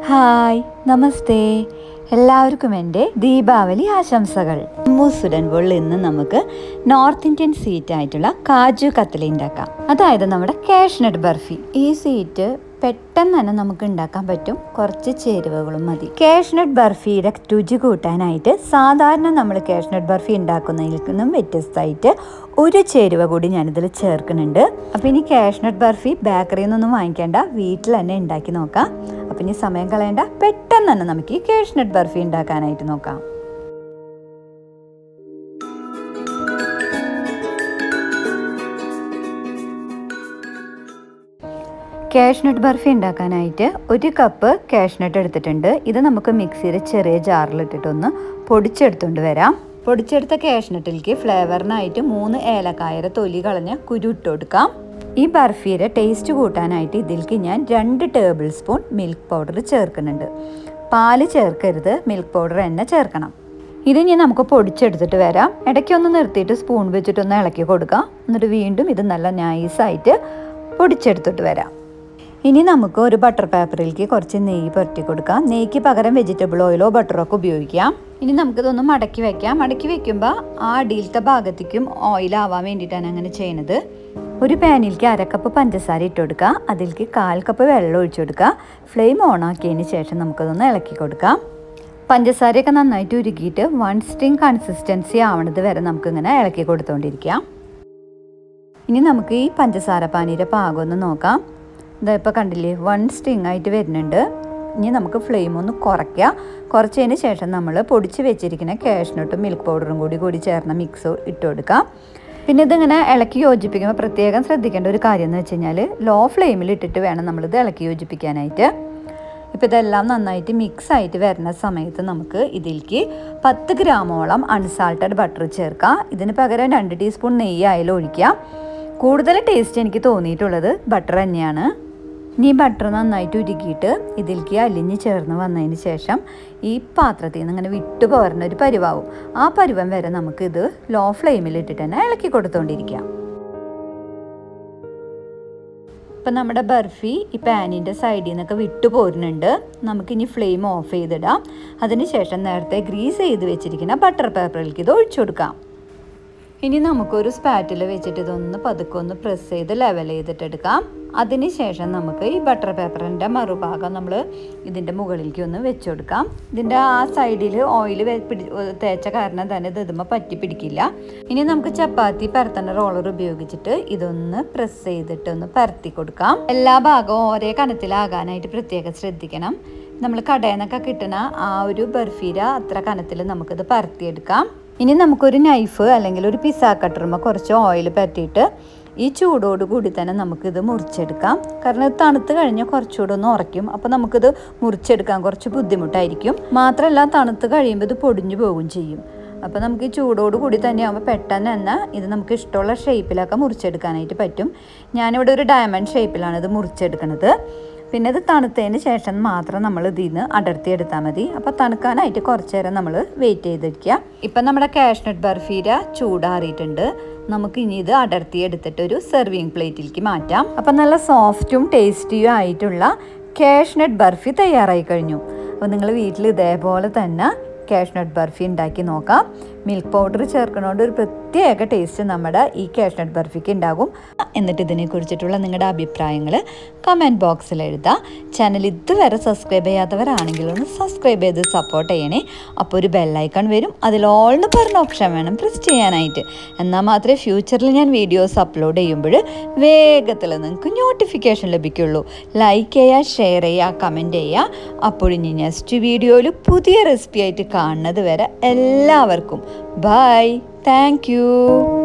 hi നമസ്തേ എല്ലാവർക്കും എൻ്റെ ദീപാവലി ആശംസകൾ മൂസുഡൻബോൾ ഇന്ന് നമുക്ക് നോർത്ത് ഇന്ത്യൻ സ്വീറ്റ് ആയിട്ടുള്ള കാജു കത്തലി ഉണ്ടാക്കാം അതായത് നമ്മുടെ കാഷ്നട്ട് ബർഫി ഈ സ്വീറ്റ് പെട്ടെന്ന് തന്നെ നമുക്ക് ഉണ്ടാക്കാൻ പറ്റും കുറച്ച് ചേരുവകളും മതി കാഷ്നട്ട് ബർഫിയുടെ രുചി കൂട്ടാനായിട്ട് സാധാരണ നമ്മൾ കാഷ്നട്ട് ബർഫി ഉണ്ടാക്കുന്നതിൽ നിന്നും വ്യത്യസ്തമായിട്ട് ഒരു ചേരുവ കൂടി ഞാനിതിൽ ചേർക്കുന്നുണ്ട് അപ്പോൾ ഇനി കാഷ്നട്ട് ബർഫി ബേക്കറിയിൽ നിന്നൊന്നും വാങ്ങിക്കേണ്ട വീട്ടിൽ തന്നെ ഉണ്ടാക്കി നോക്കാം അപ്പം ഇനി സമയം കളയേണ്ട പെട്ടെന്ന് തന്നെ നമുക്ക് ഈ കാഷ്നട്ട് ബർഫി ഉണ്ടാക്കാനായിട്ട് നോക്കാം കാഷ്നട്ട് ബർഫി ഉണ്ടാക്കാനായിട്ട് ഒരു കപ്പ് കാഷ്നട്ട് എടുത്തിട്ടുണ്ട് ഇത് നമുക്ക് മിക്സിയുടെ ചെറിയ ജാറിലിട്ടിട്ടൊന്ന് പൊടിച്ചെടുത്തുകൊണ്ട് വരാം പൊടിച്ചെടുത്ത കാഷ്നട്ടിലേക്ക് ഫ്ലേവറിനായിട്ട് മൂന്ന് ഏലക്കായയുടെ തൊലി കളഞ്ഞ് കുരു ഇട്ട് കൊടുക്കാം ഈ ബർഫിയുടെ ടേസ്റ്റ് കൂട്ടാനായിട്ട് ഇതിലേക്ക് ഞാൻ രണ്ട് ടേബിൾ സ്പൂൺ മിൽക്ക് പൗഡർ ചേർക്കുന്നുണ്ട് പാല് ചേർക്കരുത് മിൽക്ക് പൗഡർ തന്നെ ചേർക്കണം ഇത് ഇനി നമുക്ക് പൊടിച്ചെടുത്തിട്ട് വരാം ഇടയ്ക്കൊന്ന് നിർത്തിയിട്ട് സ്പൂൺ വെച്ചിട്ടൊന്ന് ഇളക്കി കൊടുക്കാം എന്നിട്ട് വീണ്ടും ഇത് നല്ല നൈസായിട്ട് പൊടിച്ചെടുത്തിട്ട് വരാം ഇനി നമുക്ക് ഒരു ബട്ടർ പേപ്പറിലേക്ക് കുറച്ച് നെയ്യ് പുരട്ടി കൊടുക്കാം നെയ്ക്ക് പകരം വെജിറ്റബിൾ ഓയിലോ ബട്ടറോ ഒക്കെ ഉപയോഗിക്കാം ഇനി നമുക്കിതൊന്ന് മടക്കി വെക്കാം മടക്കി വെക്കുമ്പോൾ ആ അടിയിലത്തെ ഭാഗത്തേക്കും ഓയിൽ ആവാൻ വേണ്ടിയിട്ടാണ് അങ്ങനെ ചെയ്യുന്നത് ഒരു പാനിലേക്ക് അരക്കപ്പ് പഞ്ചസാര ഇട്ട് കൊടുക്കുക അതിലേക്ക് കാൽ കപ്പ് വെള്ളം ഒഴിച്ചു കൊടുക്കുക ഫ്ലെയിം ഓൺ ആക്കിയതിന് ശേഷം നമുക്കതൊന്ന് ഇളക്കി കൊടുക്കാം പഞ്ചസാരയൊക്കെ നന്നായിട്ട് ഉരുക്കിയിട്ട് വൺ സ്ട്രിങ് കൺസിസ്റ്റൻസി ആവണത് വരെ നമുക്കിങ്ങനെ ഇളക്കി കൊടുത്തുകൊണ്ടിരിക്കാം ഇനി നമുക്ക് ഈ പഞ്ചസാര പാനിയുടെ പാകം ഒന്ന് നോക്കാം ഇതാ ഇപ്പോൾ കണ്ടില്ലേ വൺ സ്ട്രിങ് ആയിട്ട് വരുന്നുണ്ട് ഇനി നമുക്ക് ഫ്ലെയിം ഒന്ന് കുറയ്ക്കുക കുറച്ചതിന് ശേഷം നമ്മൾ പൊടിച്ച് വെച്ചിരിക്കുന്ന കാഷ്നട്ടും മിൽക്ക് പൗഡറും കൂടി കൂടി ചേർന്ന മിക്സ് ഇട്ട് കൊടുക്കാം പിന്നെ ഇതിങ്ങനെ ഇളക്കി യോജിപ്പിക്കുമ്പോൾ പ്രത്യേകം ശ്രദ്ധിക്കേണ്ട ഒരു കാര്യം എന്ന് വെച്ച് കഴിഞ്ഞാൽ ലോ ഫ്ലെയിമിൽ ഇട്ടിട്ട് വേണം നമ്മളിത് ഇളക്കി യോജിപ്പിക്കാനായിട്ട് ഇപ്പോൾ ഇതെല്ലാം നന്നായിട്ട് മിക്സ് ആയിട്ട് വരുന്ന സമയത്ത് നമുക്ക് ഇതിലേക്ക് പത്ത് ഗ്രാമോളം അൺസാൾട്ടഡ് ബട്ടർ ചേർക്കാം ഇതിന് പകരം രണ്ട് ടീസ്പൂൺ നെയ്യ് ആയാലും ഒഴിക്കാം കൂടുതൽ ടേസ്റ്റ് എനിക്ക് തോന്നിയിട്ടുള്ളത് ബട്ടർ തന്നെയാണ് ഇനി ബട്ടർ നന്നായിട്ട് ഉരുക്കിയിട്ട് ഇതിലേക്ക് അലിഞ്ഞ് ചേർന്ന് വന്നതിന് ശേഷം ഈ പാത്രത്തിൽ നിന്ന് ഇങ്ങനെ വിട്ടു പോരുന്ന ഒരു പരുവാവും ആ പരുവം വരെ നമുക്കിത് ലോ ഫ്ലെയിമിൽ ഇട്ടിട്ട് തന്നെ ഇളക്കി കൊടുത്തുകൊണ്ടിരിക്കാം ഇപ്പം നമ്മുടെ ബർഫി ഈ പാനിൻ്റെ സൈഡിൽ നിന്നൊക്കെ വിട്ടു പോരുന്നുണ്ട് നമുക്കിനി ഫ്ലെയിം ഓഫ് ചെയ്തിടാം അതിനുശേഷം നേരത്തെ ഗ്രീസ് ചെയ്ത് വെച്ചിരിക്കുന്ന ബട്ടർ പേപ്പറിലേക്ക് ഇത് ഒഴിച്ചു കൊടുക്കാം ഇനി നമുക്കൊരു സ്പാറ്റിൽ വെച്ചിട്ട് ഇതൊന്ന് പതുക്കെ ഒന്ന് പ്രസ് ചെയ്ത് ലെവൽ ചെയ്തിട്ടെടുക്കാം അതിനുശേഷം നമുക്ക് ഈ ബട്ടർ പേപ്പറിൻ്റെ മറുഭാഗം നമ്മൾ ഇതിൻ്റെ മുകളിലേക്ക് ഒന്ന് വെച്ച് കൊടുക്കാം ഇതിൻ്റെ ആ സൈഡിൽ ഓയിൽ പിടി തേച്ച കാരണം തന്നെ ഇത് ഇതുമ്പോൾ പറ്റി പിടിക്കില്ല ഇനി നമുക്ക് ചപ്പാത്തി പരത്തുന്ന റോളർ ഉപയോഗിച്ചിട്ട് ഇതൊന്ന് പ്രസ് ചെയ്തിട്ട് ഒന്ന് പരത്തി കൊടുക്കാം എല്ലാ ഭാഗവും ഒരേ കനത്തിലാകാനായിട്ട് പ്രത്യേകം ശ്രദ്ധിക്കണം നമ്മൾ കടയിൽ നിന്നൊക്കെ കിട്ടുന്ന ആ ഒരു ബർഫീര അത്ര കനത്തിൽ നമുക്കിത് പരത്തിയെടുക്കാം ഇനി നമുക്കൊരു നൈഫ് അല്ലെങ്കിൽ ഒരു പിസ്സ കട്ടറുമ്പോൾ കുറച്ച് ഓയിൽ പരത്തിയിട്ട് ഈ ചൂടോട് കൂടി തന്നെ നമുക്കിത് മുറിച്ചെടുക്കാം കാരണം ഇത് തണുത്ത് കഴിഞ്ഞാൽ കുറച്ചുകൂടെ ഒന്ന് ഉറയ്ക്കും അപ്പോൾ നമുക്കിത് മുറിച്ചെടുക്കാൻ കുറച്ച് ബുദ്ധിമുട്ടായിരിക്കും മാത്രമല്ല തണുത്ത് കഴിയുമ്പോൾ ഇത് പൊടിഞ്ഞു പോകും ചെയ്യും അപ്പോൾ നമുക്ക് ഈ ചൂടോട് കൂടി തന്നെ ആകുമ്പോൾ പെട്ടെന്ന് തന്നെ ഇത് നമുക്ക് ഇഷ്ടമുള്ള ഷേപ്പിലൊക്കെ മുറിച്ചെടുക്കാനായിട്ട് പറ്റും ഞാനിവിടെ ഒരു ഡയമണ്ട് ഷേപ്പിലാണ് ഇത് മുറിച്ചെടുക്കുന്നത് പിന്നെ ഇത് തണുത്തതിന് ശേഷം മാത്രം നമ്മൾ ഇതിൽ നിന്ന് അടർത്തി എടുത്താൽ മതി അപ്പോൾ തണുക്കാനായിട്ട് കുറച്ച് നേരം നമ്മൾ വെയിറ്റ് ചെയ്തിരിക്കുക ഇപ്പം നമ്മുടെ കാഷ്നട്ട് ബർഫീര ചൂടാറിയിട്ടുണ്ട് നമുക്ക് ഇനി ഇത് അടർത്തി എടുത്തിട്ട് ഒരു സെർവിങ് പ്ലേറ്റിലേക്ക് മാറ്റാം അപ്പം നല്ല സോഫ്റ്റും ടേസ്റ്റിയും ആയിട്ടുള്ള കാഷ്നട്ട് ബർഫി തയ്യാറായി കഴിഞ്ഞു അപ്പോൾ നിങ്ങൾ വീട്ടിൽ ഇതേപോലെ തന്നെ കാഷ്നട്ട് ബർഫി ഉണ്ടാക്കി നോക്കാം മിൽക്ക് പൗഡർ ചേർക്കണോണ്ട് ഒരു പ്രത്യേക ടേസ്റ്റ് നമ്മുടെ ഈ കാഷ്നട്ട് ബർഫിക്ക് ഉണ്ടാകും എന്നിട്ട് ഇതിനെ കുറിച്ചിട്ടുള്ള നിങ്ങളുടെ അഭിപ്രായങ്ങൾ കമൻറ്റ് ബോക്സിൽ എഴുതാം ചാനൽ ഇതുവരെ സബ്സ്ക്രൈബ് ചെയ്യാത്തവരാണെങ്കിൽ ഒന്ന് സബ്സ്ക്രൈബ് ചെയ്ത് സപ്പോർട്ട് ചെയ്യണേ അപ്പോൾ ഒരു ബെല്ലൈക്കൺ വരും അതിൽ ഓൾന്ന് പറഞ്ഞ ഓപ്ഷൻ വേണം പ്രസ് ചെയ്യാനായിട്ട് എന്നാൽ മാത്രമേ ഫ്യൂച്ചറിൽ ഞാൻ വീഡിയോസ് അപ്ലോഡ് ചെയ്യുമ്പോൾ വേഗത്തിൽ നിങ്ങൾക്ക് നോട്ടിഫിക്കേഷൻ ലഭിക്കുള്ളൂ ലൈക്ക് ചെയ്യുക ഷെയർ ചെയ്യുക കമൻറ്റ് ചെയ്യുക അപ്പോഴിനി നെക്സ്റ്റ് വീഡിയോയിൽ പുതിയ റെസിപ്പി ആയിട്ട് കാണുന്നത് വരെ എല്ലാവർക്കും ബൈ താങ്ക്